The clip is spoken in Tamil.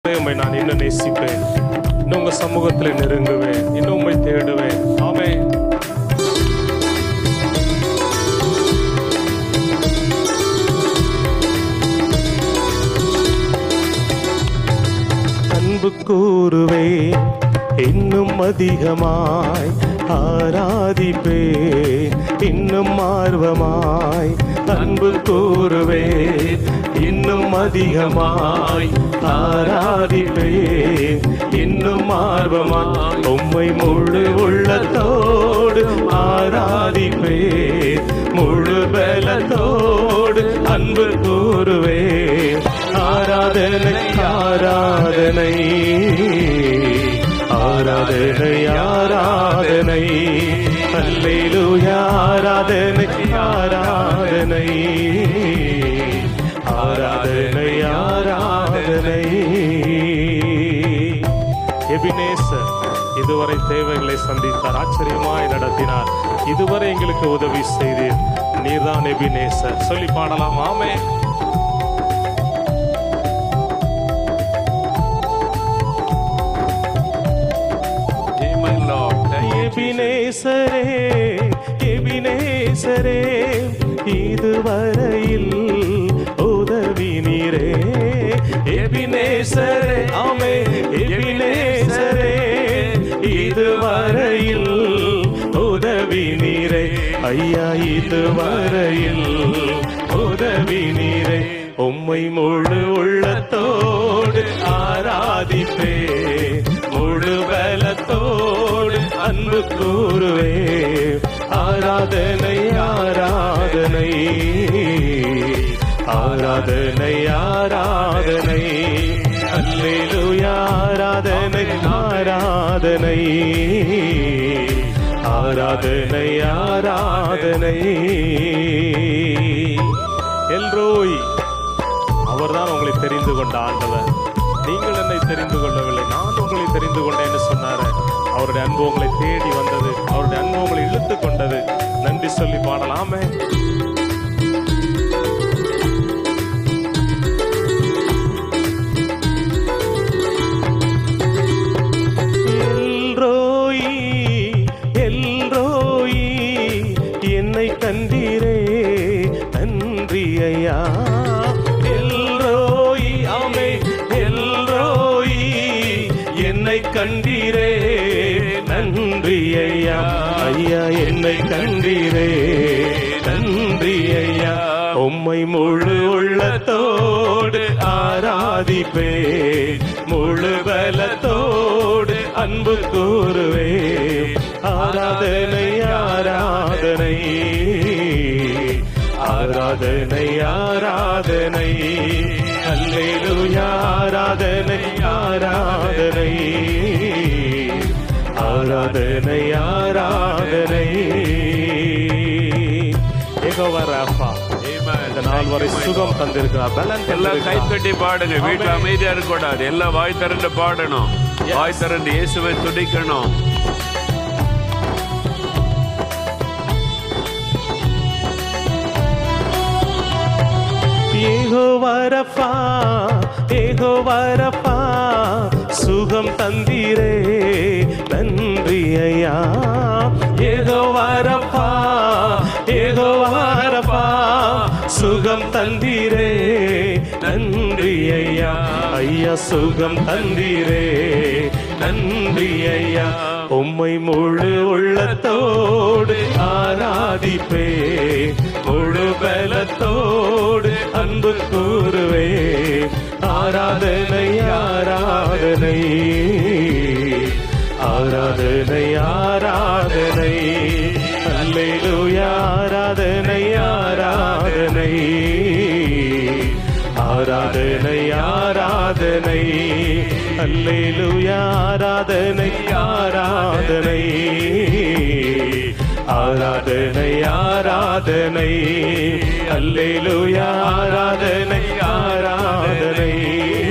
உம்மை நான் இன்னும் நேசிப்பேன் இன்னும் உங்க சமூகத்தில் நெருங்குவேன் இன்னும் உம்மை தேடுவேன் ஆமே அன்பு கூறுவே இன்னும் அதிகமாய் ஆராதிப்பே இன்னும் ஆர்வமாய் அன்பு கூறுவே இன்னும் அதிகமாய் ஆராதிப்பே இன்னும் ஆர்வமாய் உம்மை முழு உள்ளத்தோடு ஆராதிப்பே முழு பலத்தோடு அன்பு கூறுவே ஆராதனை ஆராதனை ஆராதனை ஆராதனை அல்லேலூயா ஆராதனை ஆராதனை ஆராதனை ஆராதனை எபினேசர் இதுவரை தேவைகளை சந்தித்தார் ஆச்சரியமாய் நடத்தினார் இதுவரை எங்களுக்கு உதவி செய்தீர் நீர்தான் எபினேசர் சொல்லி பாடலாம் ஆமே Amen, Lord. Thank you, Jesus. எபினேசரே எபினேசரே இதுவரையில் உதவி நீரே எபினேசரே ஆமே எபினேசரே இதுவரையில் உதவி நீரே ஐயா இதுவரையில் உதவி நீரே உம்மை முழு உள்ளத்தோடு ஆராதிப்பே முழு பலத்தோடு அன்பு கூறுவே ஆராதனை ஆராதனை ஆராதனை ஆராதனை அல்லேலூயா ஆராதனை ஆராதனை ஆராதனை ஆராதனை எல்ரோய் அவர்தான் உங்களை தெரிந்து கொண்ட ஆண்டவர் நீங்கள் என்னை தெரிந்து கொள்ளவில்லை நான் உங்களை தெரிந்து கொண்டேன் என்று சொன்னாரு அவருடைய அன்பு உங்களை தேடி வந்தது அவருடைய அன்பு உங்களை இழுத்து கொண்டது நன்றி சொல்லி பாடலாமே எல்ரோயி எல்ரோயி என்னை கண்டீரே நன்றி ஐயா எல்ரோயி ஆமே எல்ரோயி என்னை கண்டீரே நன்றி ஐயா ஐயா என்னை கண்டீரே நன்றி ஐயா உம்மை முழு உள்ளத்தோடு ஆராதிப்பே முழு பலத்தோடு அன்பு கூறுவே ஆராதனை ஆராதனை ஆராதனை ஆராதனை அல்லேலூயா ஆராதனை ஆராதனை ஆராதனை ஆராதனை யெகோவா ராஃபா Amen. இந்த நாள் வரை சுகம் தந்திருக்கிறார் பலன் எல்லாம் கை தந்திருக்கிறார். தட்டி பாடுங்க வீட்டுல Amen. அமைதியா இருக்க கூடாது எல்லாம் வாய் திறந்து பாடணும் Yes. வாய் திறந்து இயேசுவை துடிக்கணும் ஏகோவரப்பா ஏகோவரப்பா சுகம் தந்தீரே நன்றி ஐயா ஏகோவரப்பா ஏகோவரப்பா சுகம் தந்தீரே நன்றி ஐயா ஐயா சுகம் தந்தீரே நன்றி ஐயா உம்மை முழு உள்ளத்தோடு ஆராதிப்பே முழு பலத்தோடு அன்பு கூறுவே ஆராதனை ஆராதனை ஆராதனை ஆராதனை அல்லேலூயா ஆராதனை ஆராதனை ஆராதனை ஆராதனை அல்லேலூயா ஆராதனை ஆராதனை ஆராதனை ஆராதனை அல்லேலூயா ஆராதனை ஆராதனை